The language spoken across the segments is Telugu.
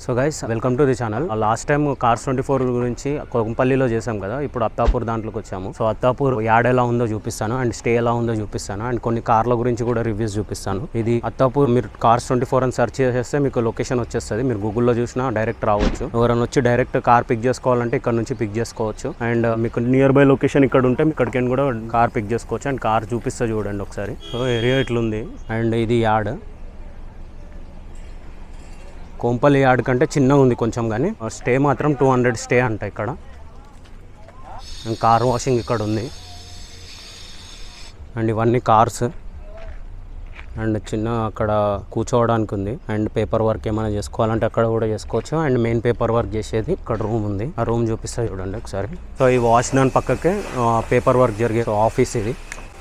so guys welcome to the channel last time cars twenty four గురించి కొంపల్లిలో చేసాం కదా ఇప్పుడు అత్తాపూర్ దాంట్లోకి వచ్చాము సో అత్తాపూర్ యాడ్ ఎలా ఉందో చూపిస్తాను అండ్ స్టే ఎలా ఉందో చూపిస్తాను అండ్ కొన్ని కార్ల గురించి కూడా రివ్యూస్ చూపిస్తాను ఇది అత్తాపూర్ మీరు కార్స్ ట్వంటీ ఫోర్ అని సెర్చ్ చేస్తే మీకు లొకేషన్ వచ్చేస్తుంది మీరు గూగుల్లో చూసినా డైరెక్ట్ రావచ్చు ఎవరైనా వచ్చి డైరెక్ట్ కార్ పిక్ చేసుకోవాలంటే ఇక్కడ నుంచి పిక్ చేసుకోవచ్చు అండ్ మీకు నియర్ బై లొకేషన్ ఇక్కడ ఉంటే మీ ఇక్కడికి కూడా కార్ పిక్ చేసుకోవచ్చు అండ్ కార్ చూపిస్తే చూడండి ఒకసారి సో ఏరియా ఇట్లుంది అండ్ ఇది యాడ్ కోంపల్లి యార్డ్ కంటే చిన్నగా ఉంది కొంచెం కానీ స్టే మాత్రం టూ హండ్రెడ్ స్టే అంట ఇక్కడ అండ్ కార్ వాషింగ్ ఇక్కడ ఉంది అండ్ ఇవన్నీ కార్స్ అండ్ చిన్న అక్కడ కూర్చోవడానికి ఉంది అండ్ పేపర్ వర్క్ ఏమైనా చేసుకోవాలంటే అక్కడ కూడా చేసుకోవచ్చు అండ్ మెయిన్ పేపర్ వర్క్ చేసేది ఇక్కడ రూమ్ ఉంది ఆ రూమ్ చూపిస్తా చూడండి ఒకసారి సో ఈ వాష్ దాని పక్కకే పేపర్ వర్క్ జరిగే ఆఫీస్ ఇది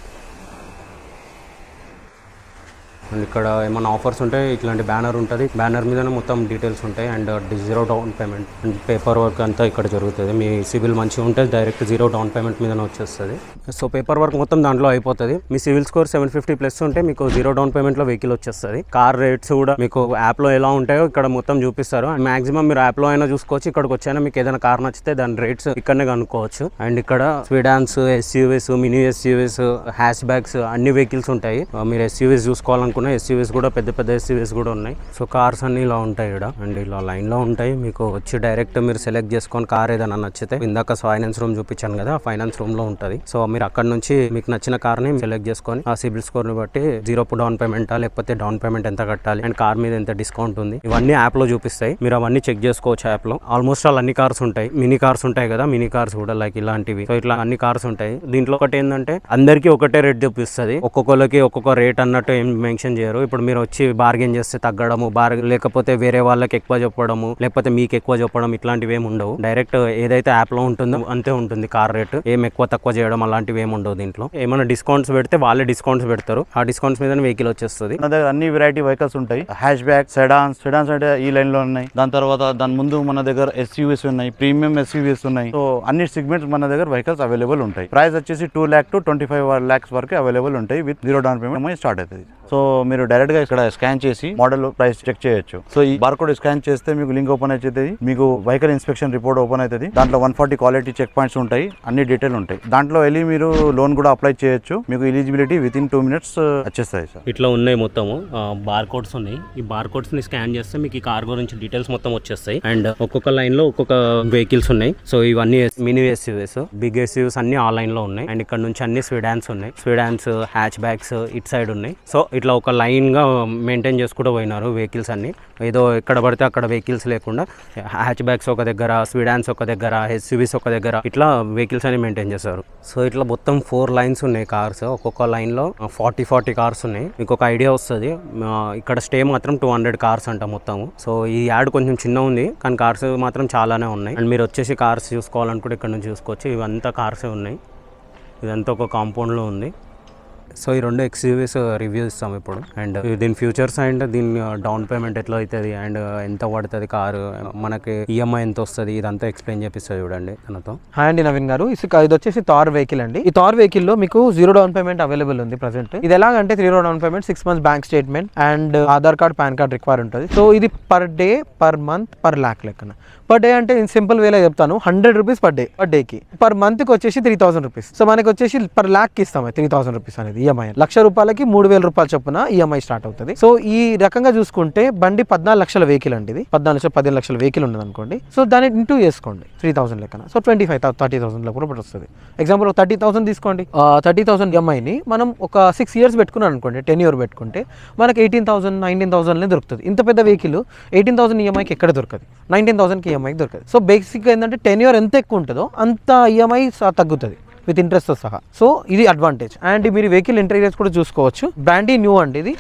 అండ్ ఇక్కడ ఏమైనా ఆఫర్స్ ఉంటే ఇట్లాంటి బ్యానర్ ఉంటుంది బ్యానర్ మీదనే మొత్తం డీటెయిల్స్ ఉంటాయి and zero down payment and paper work అంతా ఇక్కడ జరుగుతుంది మీ సివిల్ మంచిగా ఉంటే డైరెక్ట్ జీరో డౌన్ పేమెంట్ మీదనే వచ్చేస్తుంది సో పేపర్ వర్క్ మొత్తం దాంట్లో అయిపోతుంది మీ CIBIL score seven fifty plus ఉంటే మీకు జీరో డౌన్ పేమెంట్లో వెహికల్ వచ్చేస్తుంది కార్ రేట్స్ కూడా మీకు యాప్లో ఎలా ఉంటాయో ఇక్కడ మొత్తం చూపిస్తారు అండ్ మాక్సిమం మీరు యాప్లో అయినా చూసుకోవచ్చు ఇక్కడికి వచ్చైనా మీకు ఏదైనా కార్ నచ్చితే దాని రేట్స్ ఇక్కడనే కనుక్కోవచ్చు అండ్ ఇక్కడ sedans SUVs mini SUVs hatchbacks అన్ని వెహికల్స్ ఉంటాయి ఆ, మీరు ఎస్యూవీస్ చూసుకోవాలనుకున్న ఎస్యూవీస్ కూడా పెద్ద పెద్ద ఎస్యూవీస్ కూడా ఉన్నాయి సో కార్స్ అన్ని ఇలా ఉంటాయి ఇక్కడ అండ్ ఇలా లైన్ లో ఉంటాయి మీకు వచ్చి డైరెక్ట్ మీరు సెలెక్ట్ చేసుకొని కార్ ఏదైనా నచ్చితే ఇందాక ఫైనాన్స్ రూమ్ చూపించాను కదా ఆ ఫైనాన్స్ రూమ్ లో ఉంటుంది సో మీరు అక్కడ నుంచి మీకు నచ్చిన కార్ ని సెలెక్ట్ చేసుకొని ఆ సిబిల్ స్కోర్ ని బట్టి జీరో డౌన్ పేమెంటా లేకపోతే డౌన్ పేమెంట్ ఎంత కట్టాలి అండ్ కార్ మీద ఎంత డిస్కౌంట్ ఉంది ఇవన్నీ యాప్ లో చూపిస్తాయి మీరు అవన్నీ చెక్ చేసుకోవచ్చు యాప్ లో ఆల్మోస్ట్ ఆల్ అన్ని కార్స్ ఉంటాయి మినీ కార్స్ ఉంటాయి కదా మినీ కార్స్ కూడా లైక్ ఇలాంటివి సో ఇట్లా అన్ని కార్స్ ఉంటాయి దీంట్లో ఒకటి ఏంటంటే అందరికీ ఒకటే రేట్ చూపిస్తుంది ఒక్కొక్కరికి ఒక్కొక్క రేట్ అన్నట్టు ఏం మెన్షన్ చేయరు ఇప్పుడు మీరు వచ్చి బార్గెన్ చేస్తే తగ్గడము బార్ లేకపోతే వేరే వాళ్ళకి ఎక్కువ చెప్పడము లేకపోతే మీకు ఎక్కువ చెప్పడం ఇట్లాంటివి ఏమి ఉండవు డైరెక్ట్ ఏదైతే యాప్ లో ఉంటుందో అంతే ఉంటుంది కార్ రేట్ ఏం ఎక్కువ తక్కువ చేయడం అలాంటివి ఏమి ఉండవు దీంట్లో ఏమైనా డిస్కౌంట్స్ పెడితే వాళ్ళే డిస్కౌంట్స్ పెడతారు ఆ డిస్కౌంట్స్ మీద వెహికల్ వచ్చేస్తుంది మన దగ్గర అన్ని వెరైటీ వెహికల్స్ ఉంటాయి హ్యాష్ బ్యాగ్ సెడాన్స్ సెడాన్స్ అంటే ఈ లైన్ లో ఉన్నాయి దాని తర్వాత దాని ముందు మన దగ్గర ఎస్యూవీస్ ఉన్నాయి ప్రీమియం ఎస్యూవీస్ ఉన్నాయి సో అన్ని సెగ్మెంట్స్ మన దగ్గర వెహికల్స్ అవైలబుల్ ఉంటాయి ప్రైస్ వచ్చేసి two lakh to twenty five lakhs వరకు అవైలబుల్ ఉంటాయి with zero down payment start అవుతుంది సో మీరు డైరెక్ట్ గా ఇక్కడ స్కాన్ చేసి మోడల్ ప్రైస్ చెక్ చేయొచ్చు సో ఈ బార్కోడ్ స్కాన్ చేస్తే మీకు లింక్ ఓపెన్ అవుతుంది మీకు వెహికల్ ఇన్స్పెక్షన్ రిపోర్ట్ ఓపెన్ అవుతుంది దాంట్లో one forty quality check points ఉంటాయి అన్ని డీటెయిల్ ఉంటాయి దాంట్లో వెళ్ళి మీరు లోన్ కూడా అప్లై చేయొచ్చు మీకు eligibility within two minutes వచ్చేస్తాయి సార్ ఇట్లా ఉన్నాయి మొత్తము బార్ కోడ్స్ ఉన్నాయి ఈ బార్ కోడ్స్ ని స్కాన్ చేస్తే మీకు ఈ కార్ గురించి డీటెయిల్స్ మొత్తం వచ్చేస్తాయి అండ్ ఒక్కొక్క లైన్ లో ఒక్కొక్క వెహికల్స్ ఉన్నాయి సో ఇవన్నీ మినీ ఎస్యూవీస్ బిగ్ ఎస్యూవీస్ అన్ని ఆ లైన్ లో ఉన్నాయి అండ్ ఇక్కడ నుంచి అన్ని స్వీడాన్స్ ఉన్నాయి స్వీడాన్స్ హ్యాచ్ బ్యాగ్స్ ఇట్ సైడ్ ఉన్నాయి సో ఇట్లా ఒక లైన్ గా మెయింటైన్ చేసుకుంటూ పోయినారు వెహికల్స్ అన్ని ఏదో ఎక్కడ పడితే అక్కడ వెహికల్స్ లేకుండా హ్యాచ్ బ్యాగ్స్ ఒక దగ్గర స్వీడాన్స్ ఒక దగ్గర ఎస్యూవీస్ ఒక దగ్గర ఇట్లా వెహికల్స్ అని మెయింటైన్ చేస్తారు సో ఇట్లా మొత్తం ఫోర్ లైన్స్ ఉన్నాయి కార్స్ ఒక్కొక్క లైన్ లో ఫార్టీ ఫార్టీ కార్స్ ఉన్నాయి మీకు ఒక ఐడియా వస్తుంది ఆ, ఇక్కడ స్టే మాత్రం టూ హండ్రెడ్ కార్స్ అంట మొత్తం సో ఈ యాడ్ కొంచెం చిన్న ఉంది కానీ కార్స్ మాత్రం చాలానే ఉన్నాయి అండ్ మీరు వచ్చేసి కార్స్ చూసుకోవాలనుకుంటే ఇక్కడ నుంచి చూసుకోవచ్చు ఇవంతా కార్సే ఉన్నాయి ఇదంతా ఒక కాంపౌండ్లో ఉంది సో ఈ రెండు ఎక్స్యూవీస్ రివ్యూ ఇస్తాం ఇప్పుడు అండ్ దీని ఫ్యూచర్స్ అండ్ దీని డౌన్ పేమెంట్ ఎట్లా అవుతుంది అండ్ ఎంత పడుతుంది కారు మనకి ఈఎంఐ ఎంత వస్తుంది ఇదంతా ఎక్స్ప్లెయిన్ చేపిస్తుంది చూడండి తనతో హాయ్ అండి నవీన్ గారు ఇసుక ఇది వచ్చేసి థార్ వెహికల్ అండి ఈ థార్ వెహికల్ లో మీకు జీరో డౌన్ పేమెంట్ అవైలబుల్ ఉంది ప్రజెంట్ ఇది ఎలాగంటే zero down payment six months bank statement and Aadhaar card PAN card require ఉంటుంది సో ఇది per day per month per lakh లెక్కన పర్ డే అంటే సింపుల్ వేలో చెప్తాను hundred rupees per day per డేకి పర్ మంత్ కి వచ్చేసి త్రీ థౌసండ్ రూపీస్ సో మనకి వచ్చేసి పర్ ల్యాక్ కి ఇస్తాం త్రీ థౌసండ్ రూపీస్ అనేది ఈఎంఐ లక్ష రూపాయలకి మూడు వేల రూపాయల చొప్పున ఈఎంఐ స్టార్ట్ అవుతుంది సో ఈ రకంగా చూసుకుంటే బండి పద్నాలుగు లక్షల వెహికల్ అండి ఇది పద్నాలుగు లక్షల పదిహేను లక్షల వెహికల్ ఉన్నది అనుకోండి సో దాన్ని ఇంటూ చేసుకోండి త్రీ థౌసండ్ లెక్కన so twenty five thirty thousand లో కూడా వస్తుంది ఎగ్జాంపుల్ థర్టీ థౌసండ్ తీసుకోండి థర్టీ థౌసండ్ ఈఎంఐని మనం ఒక సిక్స్ ఇయర్స్ పెట్టుకున్నాం అనుకోండి టెన్ ఇయర్ పెట్టుకుంటే మనకి ఎయిటీన్ థౌసండ్ నైన్టీన్ థౌసండ్నే దొరుకుతుంది ఇంత పెద్ద వెహికల్ ఎయిటీన్ థౌసండ్ ఈఎంఐకి ఎక్కడ దొరకదు నైన్టీన్ థౌసండ్కి ఈఎంఐకి దొరకదు సో బేసిక్గా ఏంటంటే టెన్ ఇయర్ ఎంత ఎక్కువ ఉంటుందో అంత ఈఎంఐ తగ్గుతుంది విత్ ఇంట్రెస్ట్తో సహా సో ఇది అడ్వాంటేజ్ అండ్ మీరు వెహికల్ ఇంటీరియర్స్ కూడా చూసుకోవచ్చు బ్రాండీ న్యూ అండి ఇది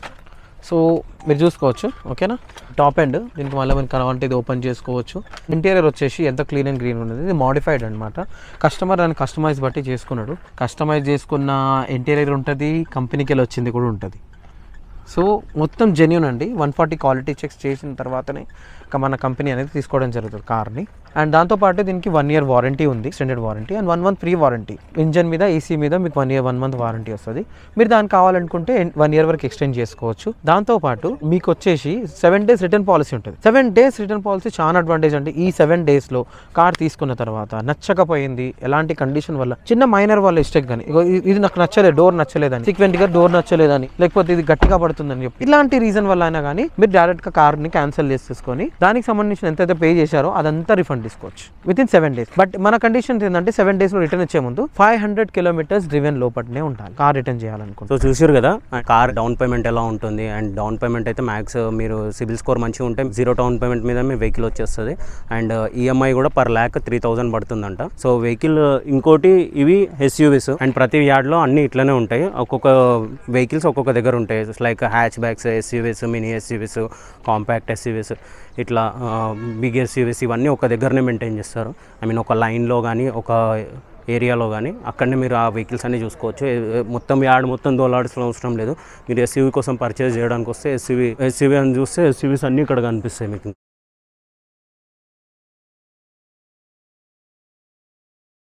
సో మీరు చూసుకోవచ్చు ఓకేనా టాప్ ఎండ్ దీనికి మళ్ళీ మనకి కావాలంటే ఇది ఓపెన్ చేసుకోవచ్చు ఇంటీరియర్ వచ్చేసి ఎంత క్లీన్ అండ్ గ్రీన్ ఉన్నది ఇది మాడిఫైడ్ అనమాట కస్టమర్ దాన్ని కస్టమైజ్ బట్టి చేసుకున్నాడు కస్టమైజ్ చేసుకున్న ఇంటీరియర్ ఉంటుంది కంపెనీకి వెళ్ళి వచ్చింది కూడా ఉంటుంది సో మొత్తం జెన్యున్ అండి వన్ ఫార్టీ క్వాలిటీ చెక్స్ చేసిన తర్వాతనే ఇక మన కంపెనీ అనేది తీసుకోవడం జరుగుతుంది కార్ని అండ్ దాంతోపాటు దీనికి వన్ ఇయర్ వారంటీ ఉంది extended warranty and one month free warranty engine మీద ఏసీ మీద మీకు one year one month warranty వస్తుంది మీరు దానికి కావాలనుకుంటే వన్ ఇయర్ వరకు ఎక్స్టెండ్ చేసుకోవచ్చు దాంతోపాటు మీకు వచ్చేసి సెవెన్ డేస్ రిటర్న్ పాలసీ ఉంటుంది సెవెన్ డేస్ రిటర్న్ పాలసీ చాలా అడ్వాంటేజ్ అంటే ఈ సెవెన్ డేస్లో కార్ తీసుకున్న తర్వాత నచ్చకపోయింది ఎలాంటి కండిషన్ వల్ల చిన్న మైనర్ వాళ్ళ ఇష్టం కానీ ఇగో ఇ- ఇది నాకు నచ్చలేదు డోర్ నచ్చలేదని సీక్వెంట్ గా డోర్ నచ్చలేదని లేకపోతే ఇది గట్టిగా పడుతుందని చెప్పి ఇలాంటి రీజన్ వల్ల అయినా కానీ మీరు డైరెక్ట్ గా కార్ ని క్యాన్సిల్ చేసేసుకొని దానికి సంబంధించిన ఎంతైతే పే చేశారో అదంతా రిఫండ్ తీసుకోవచ్చు within seven days but మన కండిషన్ ఏంటంటే సెవెన్ డేస్ లో రిటర్న్ ఇచ్చే ముందు ఫైవ్ హండ్రెడ్ కిలోమీటర్స్ డ్రివెన్ లోపలనే ఉండాలి కార్ రిటర్న్ చేయాలనుకుంటే సో చూసారు కదా కార్ డౌన్ పేమెంట్ ఎలా ఉంటుంది అండ్ డౌన్ పేమెంట్ అయితే మ్యాక్స్ మీరు సిబిల్ స్కోర్ మంచిగా ఉంటే జీరో డౌన్ పేమెంట్ మీద మీ వెహికల్ వచ్చేస్తుంది అండ్ ఈఎంఐ కూడా పర్ ల్యాక్ త్రీ థౌసండ్ పడుతుందంట సో వెహికల్ ఇంకోటి ఇవి ఎస్యూవీస్ అండ్ ప్రతి యార్డ్లో అన్ని ఇట్లనే ఉంటాయి ఒక్కొక్క వెహికల్స్ ఒక్కొక్క దగ్గర ఉంటాయి like hatchbacks SUVs mini SUVs compact SUVs ఇట్లా బిగ్ ఎస్యూవీస్ ఇవన్నీ ఒక దగ్గరనే మెయింటైన్ చేస్తారు ఐ మీన్ ఒక లైన్లో కానీ ఒక ఏరియాలో కానీ అక్కడనే మీరు ఆ వెహికల్స్ అన్ని చూసుకోవచ్చు ఏ- ఏ- మొత్తం యాడ్ మొత్తం దోలాడాల్సిన అవసరం లేదు మీరు ఎస్యూవీ కోసం పర్చేస్ చేయడానికి వస్తే ఎస్యూవీ ఎస్యూవీ అని చూస్తే ఎస్యూవీస్ అన్నీ ఇక్కడ కనిపిస్తాయి మీకు